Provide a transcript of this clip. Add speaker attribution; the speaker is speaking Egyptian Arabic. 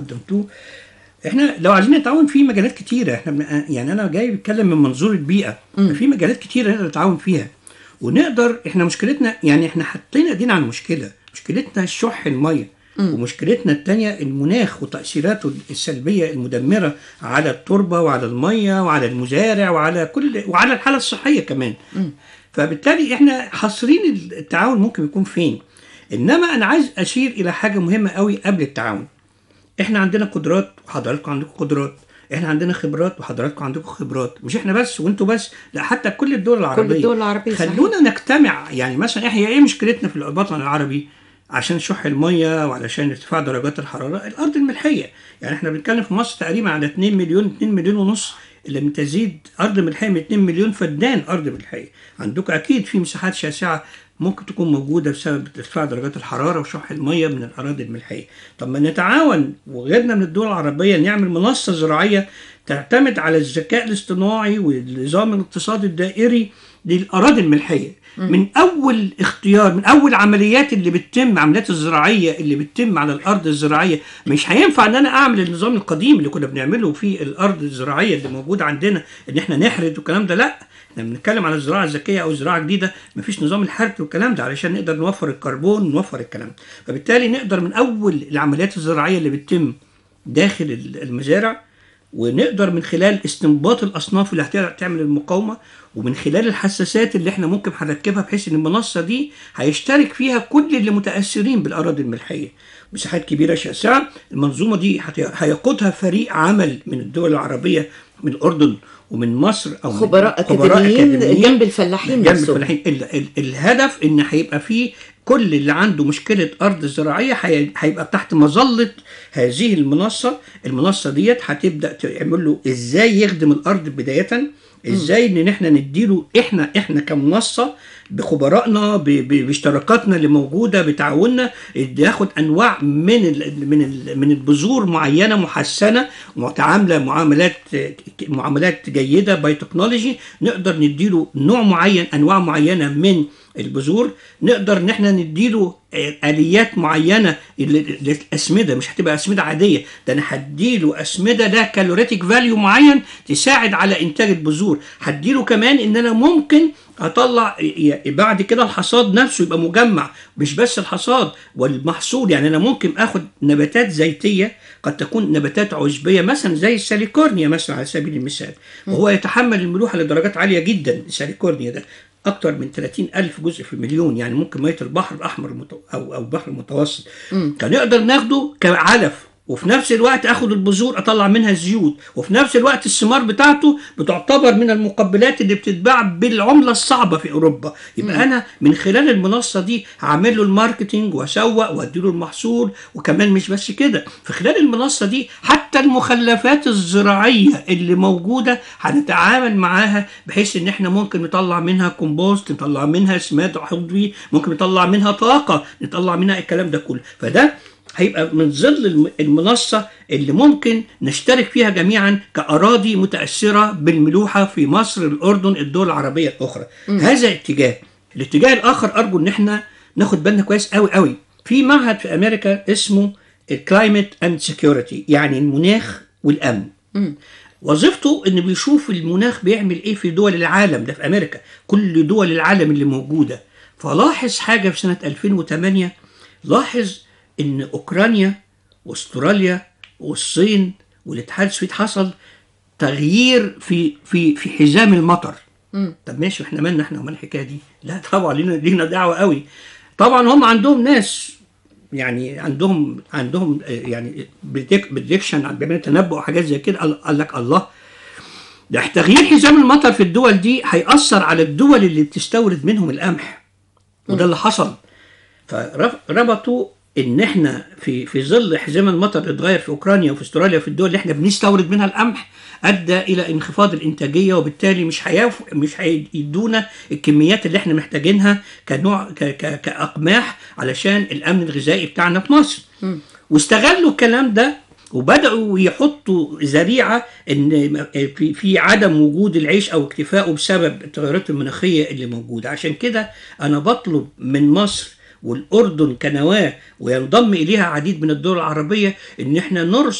Speaker 1: قدمتوه احنا لو عايزين نتعاون في مجالات كتيره احنا بن- يعني انا جاي بتكلم من منظور البيئه في مجالات كتيره نقدر نتعاون فيها ونقدر احنا مشكلتنا يعني احنا حطينا ايدينا على مشكله مشكلتنا شح الميه ومشكلتنا التانية المناخ وتأثيراته السلبية المدمرة على التربة وعلى المية وعلى المزارع وعلى كل وعلى الحالة الصحية كمان فبالتالي احنا حاصرين التعاون ممكن يكون فين انما انا عايز اشير الى حاجة مهمة قوي قبل التعاون احنا عندنا قدرات وحضراتكم عندكم قدرات احنا عندنا خبرات وحضراتكم عندكم خبرات مش احنا بس وانتوا بس لا حتى كل الدول العربيه
Speaker 2: الدول العربية، صحيح.
Speaker 1: خلونا نجتمع يعني مثلا احنا ايه مشكلتنا في الوطن العربي عشان شح الميه وعلشان ارتفاع درجات الحراره الارض الملحيه يعني احنا بنتكلم في مصر تقريبا على 2 مليون 2 مليون ونص لم تزيد ارض ملحيه من 2 مليون فدان ارض ملحيه عندكم اكيد في مساحات شاسعه ممكن تكون موجوده بسبب ارتفاع درجات الحراره وشح الميه من الاراضي الملحيه طب ما نتعاون وغيرنا من الدول العربيه نعمل منصه زراعيه تعتمد على الذكاء الاصطناعي والنظام الاقتصادي الدائري للاراضي الملحيه من اول اختيار من اول عمليات اللي بتتم عمليات الزراعيه اللي بتتم على الارض الزراعيه مش هينفع ان انا اعمل النظام القديم اللي كنا بنعمله في الارض الزراعيه اللي موجوده عندنا ان احنا نحرث والكلام ده لا احنا بنتكلم على الزراعه الذكيه او زراعه جديده مفيش نظام الحرث والكلام ده علشان نقدر نوفر الكربون ونوفر الكلام ده فبالتالي نقدر من اول العمليات الزراعيه اللي بتتم داخل المزارع ونقدر من خلال استنباط الاصناف اللي هتعمل المقاومه ومن خلال الحساسات اللي احنا ممكن هنركبها بحيث ان المنصه دي هيشترك فيها كل اللي متاثرين بالاراضي الملحيه مساحات كبيره شاسعه المنظومه دي هت- هيقودها فريق عمل من الدول العربيه من الاردن ومن مصر او من
Speaker 2: خبراء أكاديميين جنب الفلاحين
Speaker 1: جنب
Speaker 2: نفسهم.
Speaker 1: الفلاحين ال- ال- الهدف ان هيبقى فيه كل اللي عنده مشكله ارض زراعيه هي- هيبقى تحت مظله هذه المنصه المنصه ديت هتبدا تعمل له ازاي يخدم الارض بدايه ازاي ان احنا نديله احنا احنا كمنصه بخبرائنا ب- ب- باشتراكاتنا اللي موجوده بتعاوننا ياخد انواع من ال من ال من البذور معينه محسنه متعامله معاملات معاملات جيده باي تكنولوجي نقدر نديله نوع معين انواع معينه من البذور نقدر ان احنا نديله آه، اليات معينه لل- للاسمده مش هتبقى اسمده عاديه ده انا هديله اسمده لها كالوريتيك فاليو معين تساعد على انتاج البذور هديله كمان ان انا ممكن اطلع ي- بعد كده الحصاد نفسه يبقى مجمع مش بس الحصاد والمحصول يعني انا ممكن اخد نباتات زيتيه قد تكون نباتات عشبيه مثلا زي الساليكورنيا مثلا على سبيل المثال وهو يتحمل الملوحه لدرجات عاليه جدا الساليكورنيا ده اكتر من 30 الف جزء في المليون يعني ممكن ميه البحر الاحمر المت- او او البحر المتوسط كان نقدر ناخده كعلف وفي نفس الوقت اخد البذور اطلع منها الزيوت وفي نفس الوقت الثمار بتاعته بتعتبر من المقبلات اللي بتتباع بالعمله الصعبه في اوروبا يبقى
Speaker 2: مم.
Speaker 1: انا من خلال المنصه دي هعمل له الماركتينج واسوق وادي له المحصول وكمان مش بس كده في خلال المنصه دي حتى المخلفات الزراعيه اللي موجوده هنتعامل معاها بحيث ان احنا ممكن نطلع منها كومبوست نطلع منها سماد عضوي ممكن نطلع منها طاقه نطلع منها الكلام ده كله فده هيبقى من ظل الم- المنصة اللي ممكن نشترك فيها جميعا كأراضي متأثرة بالملوحة في مصر الأردن الدول العربية الأخرى
Speaker 2: مم.
Speaker 1: هذا اتجاه الاتجاه الآخر أرجو إن احنا ناخد بالنا كويس قوي قوي في معهد في أمريكا اسمه الكلايمت اند سكيورتي يعني المناخ والأمن
Speaker 2: مم.
Speaker 1: وظيفته ان بيشوف المناخ بيعمل ايه في دول العالم ده في امريكا كل دول العالم اللي موجوده فلاحظ حاجه في سنه 2008 لاحظ ان اوكرانيا واستراليا والصين والاتحاد السوفيتي حصل تغيير في في في حزام المطر
Speaker 2: مم.
Speaker 1: طب ماشي احنا مالنا احنا ومال الحكايه دي لا طبعا لينا لينا دعوه قوي طبعا هم عندهم ناس يعني عندهم عندهم آه، يعني بريدكشن بيعملوا تنبؤ وحاجات زي كده قال قال لك الله ده تغيير حزام المطر في الدول دي هيأثر على الدول اللي بتستورد منهم القمح وده اللي حصل فربطوا ان احنا في في ظل حزام المطر اللي اتغير في اوكرانيا وفي استراليا وفي الدول اللي احنا بنستورد منها القمح ادى الى انخفاض الانتاجيه وبالتالي مش هيف مش هيدونا الكميات اللي احنا محتاجينها كنوع ك ك كاقماح علشان الامن الغذائي بتاعنا في مصر
Speaker 2: مم.
Speaker 1: واستغلوا الكلام ده وبداوا يحطوا ذريعه ان في في عدم وجود العيش او اكتفائه بسبب التغيرات المناخيه اللي موجوده عشان كده انا بطلب من مصر والاردن كنواه وينضم اليها عديد من الدول العربيه ان احنا نرصد